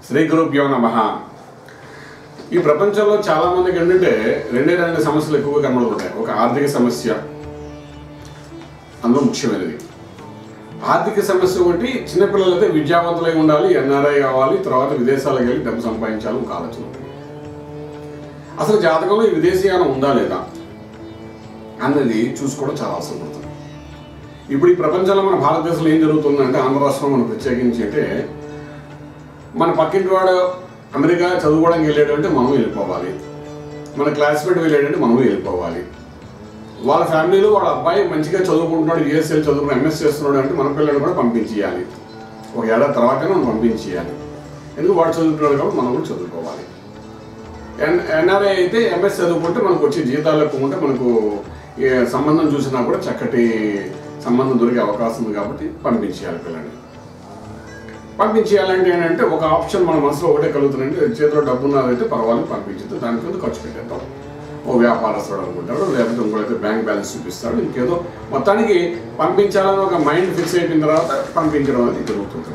శ్రీ గురుభ్యో నమ ఈ ప్రపంచంలో చాలా మందికి ఏంటంటే రెండే రెండు సమస్యలు ఎక్కువగా కనబడుతుంటాయి ఒక ఆర్థిక సమస్య అందులో ముఖ్యమైనది ఆర్థిక సమస్య ఒకటి చిన్నపిల్లలైతే విద్యావంతులై ఉండాలి ఎన్ఆర్ఐ కావాలి తర్వాత విదేశాలకు వెళ్ళి డబ్బు సంపాదించాలి ఒక ఆలోచన ఉంటుంది అసలు జాతకంలో ఈ విదేశీయానం ఉందా లేదా అన్నది చూసుకోవడం చాలా అవసరం పడుతుంది ఇప్పుడు ఈ ప్రపంచంలో మన భారతదేశంలో ఏం జరుగుతుందంటే ఆంధ్ర రాష్ట్రం మనం ప్రత్యేకించి అంటే మన పక్కింటి వాడు అమెరికా చదువుకోవడానికి వెళ్ళాడు అంటే మనం వెళ్ళిపోవాలి మన క్లాస్మేట్ వెళ్ళాడంటే మనం వెళ్ళిపోవాలి వాళ్ళ ఫ్యామిలీలో వాళ్ళ అబ్బాయి మంచిగా చదువుకుంటున్నాడు యూఎస్ఎల్ చదువుకుని ఎంఎస్ చేస్తున్నాడు అంటే మన పిల్లల్ని కూడా పంపించేయాలి ఒక ఏడాది తర్వాతనే మనం పంపించేయాలి ఎందుకు వాడు చదువుతున్నాడు కాబట్టి మనం కూడా చదువుకోవాలి ఎన్ ఎన్ఆర్ఐ అయితే ఎంఎస్ చదువుకుంటే మనకు వచ్చే జీతాలు ఎక్కువ ఉంటే మనకు ఏ సంబంధం చూసినా కూడా చక్కటి సంబంధం దొరికే అవకాశం ఉంది కాబట్టి పంపించేయాలి పిల్లల్ని పంపించేయాలంటే ఏంటంటే ఒక ఆప్షన్ మన మనసులో ఒకటే కలుగుతుందంటే చేతిలో డబ్బు ఉన్నదైతే పర్వాలేదు పంపించదు దాని కింద ఖర్చు పెట్టేద్దాం ఓ వ్యాపారస్తుడు అనుకుంటాడు లేకపోతే ఇంకోటైతే బ్యాంక్ బ్యాలెన్స్ చూపిస్తాడు ఇంకేదో మొత్తానికి పంపించాలని ఒక మైండ్ ఫిక్స్ అయిపోయిన తర్వాత పంపించడం అనేది జరుగుతుంది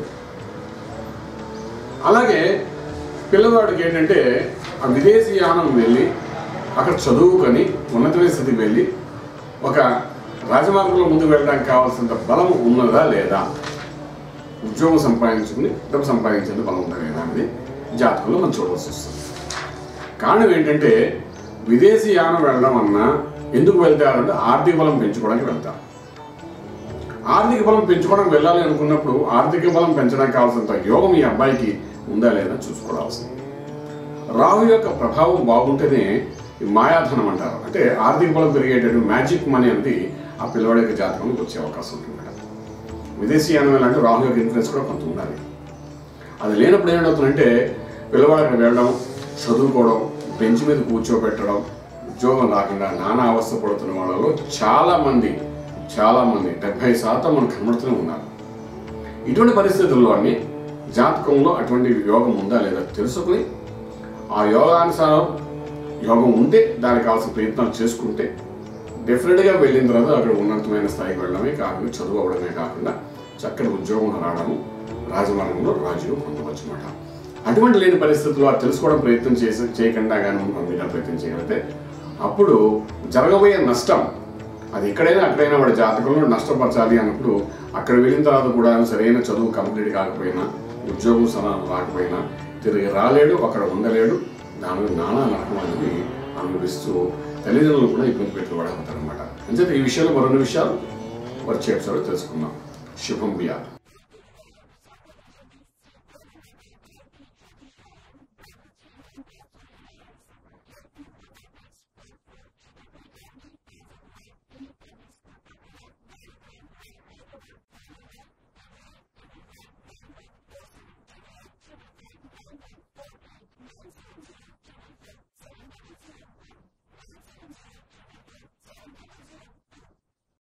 అలాగే పిల్లవాడికి ఏంటంటే ఆ విదేశీ యానం వెళ్ళి అక్కడ చదువుకొని ఉన్నతమైన స్థితికి వెళ్ళి ఒక రాజమార్గంలో ముందుకు వెళ్ళడానికి కావాల్సినంత బలం ఉన్నదా లేదా ఉద్యోగం సంపాదించుకుని డబ్బు సంపాదించేందుకు బలం ఉందా లేదా అనేది జాతకంలో మనం చూడవలసి వస్తుంది కారణం ఏంటంటే విదేశీ యానం వెళ్ళడం అన్నా ఎందుకు వెళ్తారంటే ఆర్థిక బలం పెంచుకోవడానికి వెళ్తారు ఆర్థిక బలం పెంచుకోవడానికి వెళ్ళాలి అనుకున్నప్పుడు ఆర్థిక బలం పెంచడానికి కావాల్సినంత యోగం ఈ అబ్బాయికి ఉందా లేదా చూసుకోవాల్సింది రాహు యొక్క ప్రభావం బాగుంటేనే ఈ మాయాధనం అంటారు అంటే ఆర్థిక బలం పెరిగేటటువంటి మ్యాజిక్ మనీ అనేది ఆ పిల్లవాడి యొక్క జాతకంలోకి వచ్చే అవకాశం ఉంటుంది విదేశీ యానం వెళ్ళాలంటే రాహు యొక్క ఇన్ఫ్లుయెన్స్ కూడా కొంత ఉండాలి అది లేనప్పుడు ఏమవుతుందంటే పిల్లవాడు అక్కడ వెళ్ళడం చదువుకోవడం బెంచ్ మీద కూర్చోబెట్టడం ఉద్యోగం రాకుండా నానా అవస్థ పడుతున్న వాళ్ళలో చాలా మంది చాలా మంది డెబ్బై శాతం మనకు కనబడుతూనే ఉన్నారు ఇటువంటి పరిస్థితుల్లోని జాతకంలో అటువంటి యోగం ఉందా లేదా తెలుసుకుని ఆ యోగానుసారం యోగం ఉంటే దానికి కావాల్సిన ప్రయత్నాలు చేసుకుంటే డెఫినెట్గా వెళ్ళిన తర్వాత అక్కడ ఉన్నతమైన స్థాయికి వెళ్ళడమే కాకుండా చదువు అవడమే కాకుండా చక్కటి ఉద్యోగం రావడము రాజమార్గంలో రాజుగా పొందవచ్చు అనమాట అటువంటి లేని పరిస్థితుల్లో అది తెలుసుకోవడం ప్రయత్నం చేసి చేయకుండా కానీ మనం పంపించడం ప్రయత్నం చేయగలిగితే అప్పుడు జరగబోయే నష్టం అది ఎక్కడైనా అక్కడైనా వాడి జాతకంలో నష్టపరచాలి అన్నప్పుడు అక్కడ వెళ్ళిన తర్వాత కూడా సరైన చదువు కంప్లీట్ కాకపోయినా ఉద్యోగం సనా రాకపోయినా తిరిగి రాలేడు అక్కడ ఉండలేడు దాని నానా నరకం అనేది అనుభవిస్తూ తల్లిదండ్రులు కూడా ఇబ్బంది పెట్టుకోవడం అనమాట అంచేత ఈ విషయంలో మరొన్ని విషయాలు వచ్చే ఎపిసోడ్ తెలుసుకుందాం శుభం బియా